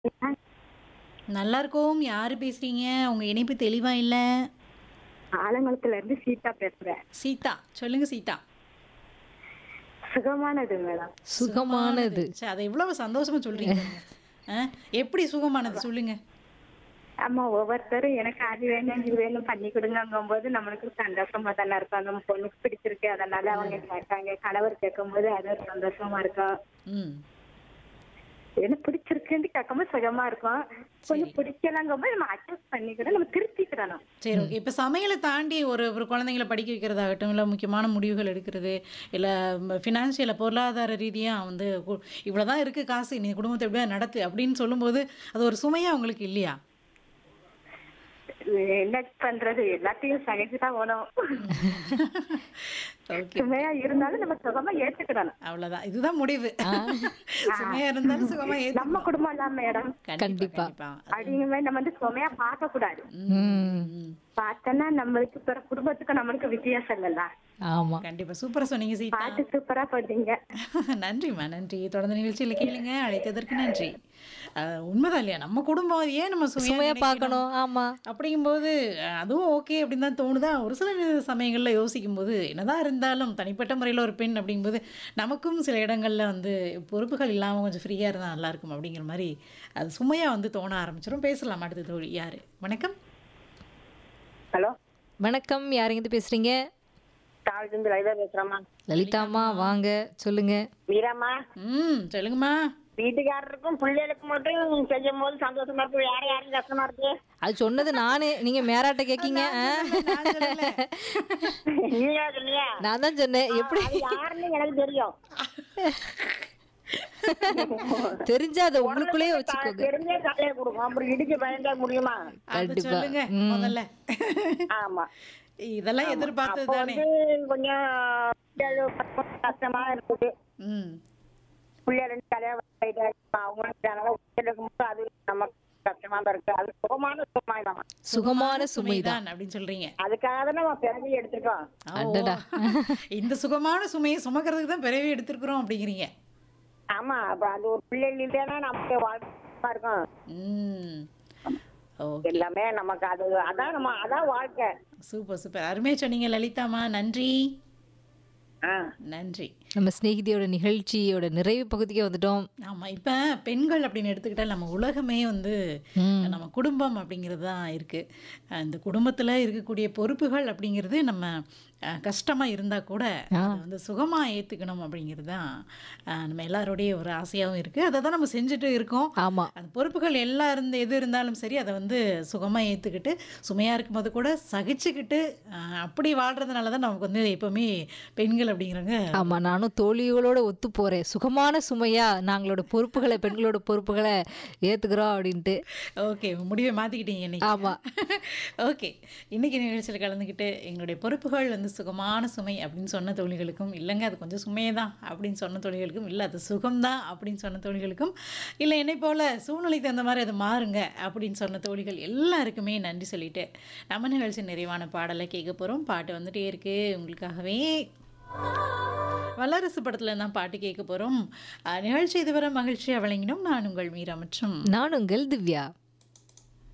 நல்லா இருக்கோம். யாரு பேசுறீங்க? உங்க இணைப்பு தெளிவா இல்ல. ஆலங்குளத்துல இருந்து சீதா பேசுறேன் சீதா. சொல்லுங்க சீதா. சுகமானது மேடம் சுகமானது. ச்சே, அத எவ்வளவு சந்தோஷமா சொல்றீங்க. அ, எப்படி சுகமானது சொல்லுங்க. ஆமா ஒவ்வொருத்தரும் எனக்கு அது வேணும் இது வேணும் பண்ணி கொடுங்கங்கும் போது நம்மளுக்கு சந்தோஷமா தானே இருக்கும் நம்ம பொண்ணுக்கு பிடிச்சிருக்கு அதனால அவங்க கேட்காங்க கணவர் கேட்கும் போது அது ஒரு சந்தோஷமா இருக்கும் ம். எனக்கு பிடிச்சிருக்குன்னு கேட்கும்போது சுகமா இருக்கும் கொஞ்சம் பிடிக்கலங்கும் போது நம்ம அட்ஜஸ்ட் பண்ணிக்கிறோம் நம்ம திருத்திக்கிறணும் சரி ஓகே இப்போ சமையலை தாண்டி ஒரு ஒரு குழந்தைங்களை படிக்க வைக்கிறதாகட்டும் இல்லை முக்கியமான முடிவுகள் எடுக்கிறது இல்லை ஃபினான்ஷியலை பொருளாதார ரீதியாக வந்து கு- இவ்வளவுதான் இருக்குது காசு நீ குடும்பத்தை எப்படியா நடத்து அப்படின்னு சொல்லும்போது அது ஒரு சுமையாக உங்களுக்கு இல்லையா என்ன பண்றது எல்லாத்தையும் சகிச்சுதான் போனோம் ஓகே சுமையா இருந்தாலும் நம்ம சுகமா ஏத்துக்கிடணும் அவ்வளவுதான் இதுதான் முடிவு சுமையா இருந்தாலும் சுகமா ஏத்து நம்ம குடும்பம் தான் மேடம் கண்டிப்பா. கண்டிப்பா அப்படிங்கிற மாதிரி நம்ம வந்து சுமையா பார்க்க கூடாது ம். பார்த்தோன்னா நம்மளுக்கு பிற குடும்பத்துக்கு நம்மளுக்கு வித்தியாசம் இல்லல்ல ஆமா கண்டிப்பா சூப்பரா சொன்னீங்க சீதா பாட்டு சூப்பரா போட்டீங்க நன்றிம்மா நன்றி தொடர்ந்து நிகழ்ச்சியில் கேளுங்க அழைத்ததற்கு நன்றி அஹ், உண்மைதான் இல்லையா நம்ம குடும்பம் அது ஏன் நம்ம சுமையா சுமையா நினைக்கணும்? பார்க்கணும் ஆமா அப்படிங்கும்போது அஹ், அதுவும் ஓகே அப்படின்னு தான் தோணுதா ஒரு சில சமயங்களில் யோசிக்கும் போது என்னதான் இருந்தாலும் தனிப்பட்ட முறையில் ஒரு பெண் அப்படிங்கும்போது நமக்கும் சில இடங்களில் வந்து பொறுப்புகள் இல்லாமல் கொஞ்சம் ஃப்ரீயாக இருந்தால் நல்லா இருக்கும் அப்படிங்கிற மாதிரி அது சுமையாக வந்து தோண ஆரம்பிச்சிடும் பேசலாம் அடுத்த தோழி யார் வணக்கம் ஹலோ வணக்கம் யாருங்க பேசுறீங்க தாழ்ந்து லைதா பேசுறேம்மா லலிதாம்மா வாங்க சொல்லுங்க மீராம்மா ம் சொல்லுங்கம்மா வீட்டுக்காரருக்கும் பிள்ளைகளுக்கும் மட்டும் செய்யும் போது சந்தோஷமா இருக்கு வேற யாரும் கஷ்டமா இருக்கு அது சொன்னது நானு நீங்க மேராட்ட கேக்கீங்க ஆ? நான் சொல்லல. நீங்க சொன்னீங்க நான் தான் சொன்னேன் எப்படி அது யாருன்னு எனக்கு தெரியும் தெரிஞ்சா அதை உங்களுக்குள்ளேயே வச்சுக்கோங்க தெரிஞ்சே தலையை கொடுக்கும் அப்புறம் இடிக்க பயந்தா முடியுமா அது கண்டிப்பா. சொல்லுங்க ம். முதல்ல ஆமா இதெல்லாம் எதிர்பார்த்தது அப்போ தானே வந்து கொஞ்சம் பிள்ளைகள் கஷ்டமா இருக்குது ம் பிள்ளைகள் தலையா வயிட்டாச்சு அவங்க அதனால இருக்கும்போது அது நமக்கு கஷ்டமா தான் இருக்கு அது சுகமான சுகமாயிடும் சுகமான சுமைதான் சுமைதான் அப்படின்னு சொல்றீங்க அதுக்காக தான் நம்ம பிறவி எடுத்திருக்கோம் ஓ, அடடா. இந்த சுகமான சுமையை சுமக்கிறதுக்கு தான் பிறவி எடுத்திருக்கிறோம் அப்படிங்கிறீங்க ஆமா அப்ப அது ஒரு பிள்ளைகள் இல்லைன்னா நமக்கு வாழ்க்கை இருக்கும் ம் ஓகே எல்லாமே நமக்கு அது அதான் நம்ம அதான் வாழ்க்கை சூப்பர் சூப்பர் அருமையா சொன்னீங்க லலிதாமா நன்றி ஆ நன்றி நம்ம சிநேகிதியோட நிகழ்ச்சியோட நிறைவு பகுதிக்கு வந்துட்டோம் ஆமா இப்ப பெண்கள் அப்படின்னு எடுத்துக்கிட்டா நம்ம உலகமே வந்து ம். நம்ம குடும்பம் அப்படிங்கிறது தான் இருக்கு அஹ் இந்த குடும்பத்துல இருக்கக்கூடிய பொறுப்புகள் அப்படிங்கிறது நம்ம அஹ், கஷ்டமா இருந்தா கூட அதை வந்து சுகமா ஏத்துக்கணும் அப்படிங்கிறது தான் அஹ், நம்ம எல்லாருடைய ஒரு ஆசையாகவும் இருக்கு அதை தான் நம்ம செஞ்சுட்டு இருக்கோம் ஆமா அந்த பொறுப்புகள் எல்லாம் இருந்து எது இருந்தாலும் சரி அதை வந்து சுகமாக ஏற்றுக்கிட்டு சுமையாக இருக்கும்போது கூட சகிச்சுக்கிட்டு அஹ், அப்படி வாழ்கிறதுனால தான் நமக்கு வந்து எப்போவுமே பெண்கள் அப்படிங்கிறவங்க ஆமா நானும் தோழிகளோட ஒத்து போறேன் சுகமான சுமையா நாங்களோட பொறுப்புகளை பெண்களோட பொறுப்புகளை ஏத்துக்கிறோம் அப்படின்ட்டு ஓகே முடிவை மாற்றிக்கிட்டீங்க இன்னைக்கு ஆமா ஓகே இன்னைக்கு நிகழ்ச்சியில் கலந்துக்கிட்டு எங்களுடைய பொறுப்புகள் வந்து சுகமான சுமை அப்படின்னு சொன்ன தோழிகளுக்கும் இல்லைங்க அது கொஞ்சம் சுமையே தான் அப்படின்னு சொன்ன தோழிகளுக்கும் இல்லை அது சுகம்தான் அப்படின்னு சொன்ன தோழிகளுக்கும் இல்லை என்னை போல் சூழ்நிலைக்கு தகுந்த மாதிரி அது மாறுங்க அப்படின்னு சொன்ன தோழிகள் எல்லாருக்குமே நன்றி சொல்லிட்டு நம்ம நிகழ்ச்சி நிறைவான பாடலை கேட்க போகிறோம் பாட்டு வந்துட்டே இருக்கு உங்களுக்காகவே வல்லரசு படத்துல தான் பாட்டு கேட்க போகிறோம் நிகழ்ச்சி இதுவரை மகிழ்ச்சியாக வழங்கினோம் நான் உங்கள் மீரா மற்றும் நான் உங்கள் திவ்யா